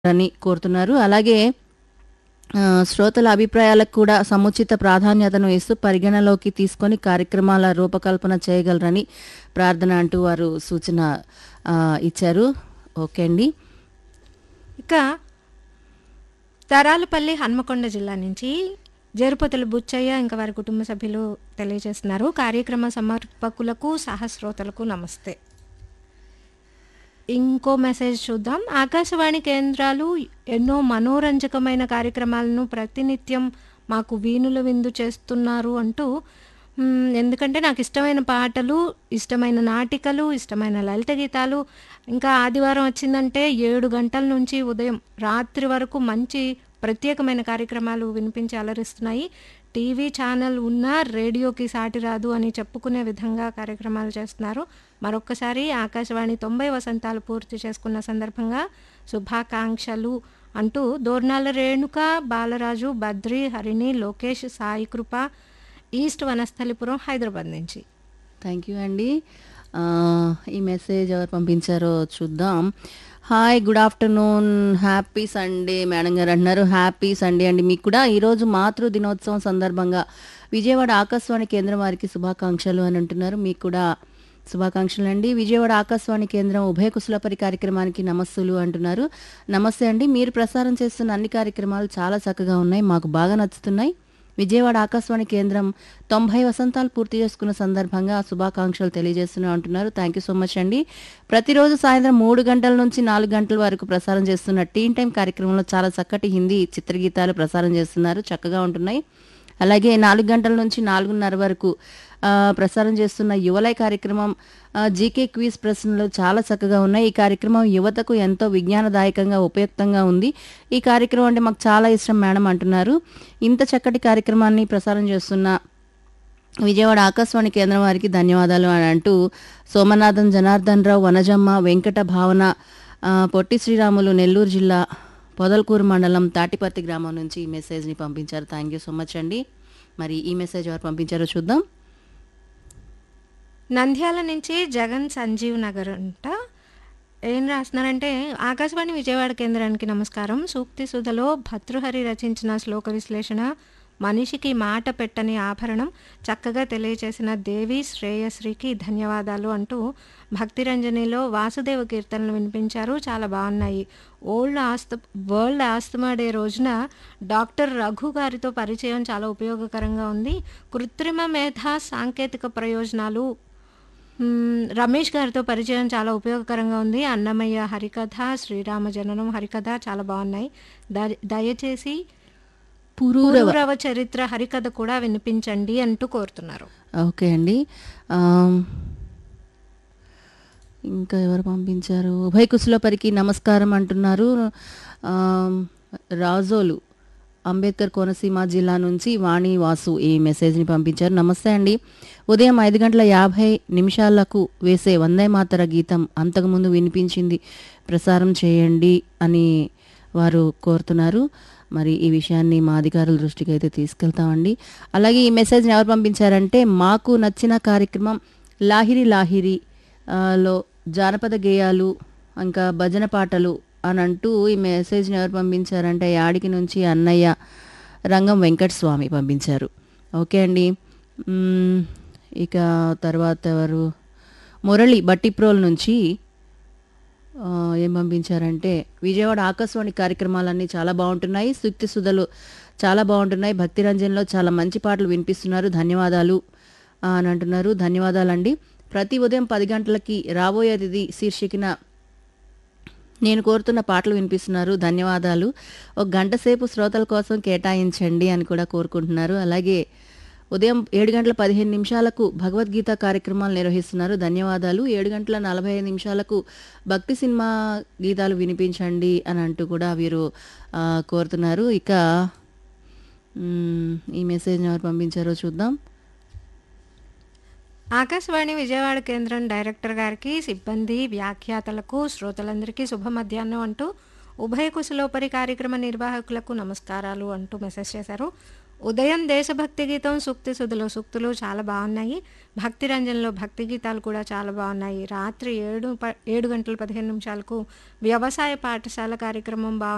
అని కోరుతున్నారు అలాగే ఆ, శ్రోతల అభిప్రాయాలకు కూడా సముచిత ప్రాధాన్యతను ఇస్తూ పరిగణలోకి తీసుకొని కార్యక్రమాల రూపకల్పన చేయగలరని ప్రార్థన అంటూ వారు సూచన ఆ, ఇచ్చారు ఓకే అండి ఇక తరాలపల్లి హన్మకొండ జిల్లా నుంచి జరుపతుల బుచ్చయ్య ఇంకా వారి కుటుంబ సభ్యులు తెలియజేస్తున్నారు కార్యక్రమ సమర్పకులకు సహస్రోతలకు నమస్తే ఇంకో మెసేజ్ చూద్దాం ఆకాశవాణి కేంద్రాలు ఎన్నో మనోరంజకమైన కార్యక్రమాలను ప్రతినిత్యం మాకు వీణుల విందు చేస్తున్నారు అంటూ మ్, ఎందుకంటే నాకు ఇష్టమైన పాటలు ఇష్టమైన నాటికలు ఇష్టమైన లలిత గీతాలు ఇంకా ఆదివారం వచ్చిందంటే ఏడు గంటల నుంచి ఉదయం రాత్రి వరకు మంచి ప్రత్యేకమైన కార్యక్రమాలు వినిపించి అలరిస్తున్నాయి టీవీ ఛానల్ ఉన్నా రేడియోకి సాటి రాదు అని చెప్పుకునే విధంగా కార్యక్రమాలు చేస్తున్నారు మరొక్కసారి ఆకాశవాణి తొంభై వసంతాలు పూర్తి చేసుకున్న సందర్భంగా శుభాకాంక్షలు అంటూ దోర్నాల రేణుక బాలరాజు బద్రి హరిణి లోకేష్ సాయి కృప ఈస్ట్ వనస్థలిపురం హైదరాబాద్ నుంచి థ్యాంక్ యూ అండి ఆ, ఈ మెసేజ్ ఎవరు పంపించారో చూద్దాం hi good afternoon happy Sunday madam గారు అంటున్నారు హ్యాపీ సండే అండి మీకు కూడా ఈరోజు మాతృ దినోత్సవం సందర్భంగా విజయవాడ ఆకాశవాణి కేంద్రం వారికి శుభాకాంక్షలు అని అంటున్నారు మీకు కూడా శుభాకాంక్షలు అండి విజయవాడ ఆకాశవాణి కేంద్రం ఉభయ కుశలపరి కార్యక్రమానికి నమస్సులు అంటున్నారు నమస్తే అండి మీరు ప్రసారం చేస్తున్న అన్ని కార్యక్రమాలు చాలా చక్కగా ఉన్నాయి మాకు బాగా నచ్చుతున్నాయి విజయవాడ ఆకాశవాణి కేంద్రం తొంభై వసంతాలు పూర్తి చేసుకున్న సందర్భంగా శుభాకాంక్షలు తెలియజేస్తున్నా అంటున్నారు థ్యాంక్ యూ సో మచ్ అండి ప్రతిరోజు సాయంత్రం మూడు గంటల నుంచి నాలుగు గంటల వరకు ప్రసారం చేస్తున్న టీన్ టైం కార్యక్రమంలో చాలా చక్కటి హిందీ చిత్రగీతాలు ప్రసారం చేస్తున్నారు చక్కగా ఉంటున్నాయి అలాగే నాలుగు గంటల నుంచి నాలుగున్నర వరకు ఆ, ప్రసారం చేస్తున్న యువలై కార్యక్రమం ఆ, జీకే క్విజ్ ప్రశ్నలు చాలా చక్కగా ఉన్నాయి ఈ కార్యక్రమం యువతకు ఎంతో విజ్ఞానదాయకంగా ఉపయుక్తంగా ఉంది ఈ కార్యక్రమం అంటే మాకు చాలా ఇష్టం మేడం అంటున్నారు ఇంత చక్కటి కార్యక్రమాన్ని ప్రసారం చేస్తున్న విజయవాడ ఆకాశవాణి కేంద్రం వారికి ధన్యవాదాలు అని అంటూ సోమనాథన్ జనార్దన్ రావు వనజమ్మ వెంకట భావన ఆ, పొట్టి శ్రీరాములు నెల్లూరు జిల్లా పొదల్కూరు మండలం తాటిపర్తి గ్రామం నుంచి ఈ మెసేజ్ని పంపించారు థ్యాంక్ యూ సో మచ్ అండి మరి ఈ మెసేజ్ ఎవరు పంపించారో చూద్దాం నంద్యాల నుంచి జగన్ సంజీవ్ నగర్ అంట ఏం రాస్తున్నారంటే ఆకాశవాణి విజయవాడ కేంద్రానికి నమస్కారం సూక్తి సుధలో భర్తృహరి రచించిన శ్లోక విశ్లేషణ మనిషికి మాట పెట్టని ఆభరణం చక్కగా తెలియచేసిన దేవి శ్రేయశ్రీకి ధన్యవాదాలు అంటూ భక్తిరంజనిలో వాసుదేవ కీర్తనలు వినిపించారు చాలా బాగున్నాయి ఓల్డ్ ఆస్త వరల్డ్ ఆస్తమా డే రోజున డాక్టర్ రఘు గారితో పరిచయం చాలా ఉపయోగకరంగా ఉంది కృత్రిమ మేధ సాంకేతిక ప్రయోజనాలు మ్మ్, రమేష్ గారితో పరిచయం చాలా ఉపయోగకరంగా ఉంది అన్నమయ్య హరికథ శ్రీరామ జననం హరికథ చాలా బాగున్నాయి ద- దయచేసి పురూరవ పూర్వరవ చరిత్ర హరికథ కూడా వినిపించండి అంటూ కోరుతున్నారు ఓకే అండి ఆమ్, ఇంకా ఎవరు పంపించారు ఉభయ కుశలపరికి నమస్కారం అంటున్నారు ఆమ్, రాజోలు అంబేద్కర్ కోనసీమ జిల్లా నుంచి వాణి వాసు ఈ మెసేజ్ని పంపించారు నమస్తే అండి ఉదయం ఐదు గంటల యాభై నిమిషాలకు వేసే వందే మాతర గీతం అంతకుముందు వినిపించింది ప్రసారం చేయండి అని వారు కోరుతున్నారు మరి ఈ విషయాన్ని మా అధికారుల దృష్టికి అయితే తీసుకెళ్తామండి అలాగే ఈ మెసేజ్ని ఎవరు పంపించారంటే మాకు నచ్చిన కార్యక్రమం లాహిరి లాహిరి ఆ, లో జానపద గేయాలు ఇంకా భజన పాటలు అని అంటూ ఈ మెసేజ్ని ఎవరు పంపించారంటే యాడికి నుంచి అన్నయ్య రంగం వెంకట స్వామి పంపించారు ఓకే అండి మ్మ్, ఇక తర్వాత ఎవరు మురళి బట్టిప్రోల్ నుంచి ఆ, ఏం పంపించారంటే విజయవాడ ఆకాశవాణి కార్యక్రమాలన్నీ చాలా బాగుంటున్నాయి సూక్తి సుధలు చాలా బాగుంటున్నాయి భక్తి రంజన్లో చాలా మంచి పాటలు వినిపిస్తున్నారు ధన్యవాదాలు ఆ, అని అంటున్నారు ధన్యవాదాలండి ప్రతి ఉదయం పది గంటలకి రాబోయేది శీర్షికన నేను కోరుతున్న పాటలు వినిపిస్తున్నారు ధన్యవాదాలు ఒక గంట సేపు శ్రోతల కోసం కేటాయించండి అని కూడా కోరుకుంటున్నారు అలాగే ఉదయం ఏడు గంటల పదిహేను నిమిషాలకు భగవద్గీత కార్యక్రమాలు నిర్వహిస్తున్నారు ధన్యవాదాలు ఏడు గంటల నలభై ఐదు నిమిషాలకు భక్తి సినిమా గీతాలు వినిపించండి అని అంటూ కూడా వీరు ఆ, కోరుతున్నారు ఇక మ్, ఈ మెసేజ్ని ఎవరు పంపించారో చూద్దాం ఆకాశవాణి విజయవాడ కేంద్రం డైరెక్టర్ గారికి సిబ్బంది వ్యాఖ్యాతలకు శ్రోతలందరికీ శుభ మధ్యాహ్నం అంటూ ఉభయ కుశలోపరి కార్యక్రమ నిర్వాహకులకు నమస్కారాలు అంటూ మెసేజ్ చేశారు ఉదయం దేశభక్తి గీతం సూక్తి సుధులు సూక్తులు చాలా బాగున్నాయి భక్తి రంజన్లో భక్తి గీతాలు కూడా చాలా బాగున్నాయి రాత్రి ఏడు ప ఏడు గంటల పదిహేను నిమిషాలకు వ్యవసాయ పాఠశాల కార్యక్రమం బాగుంది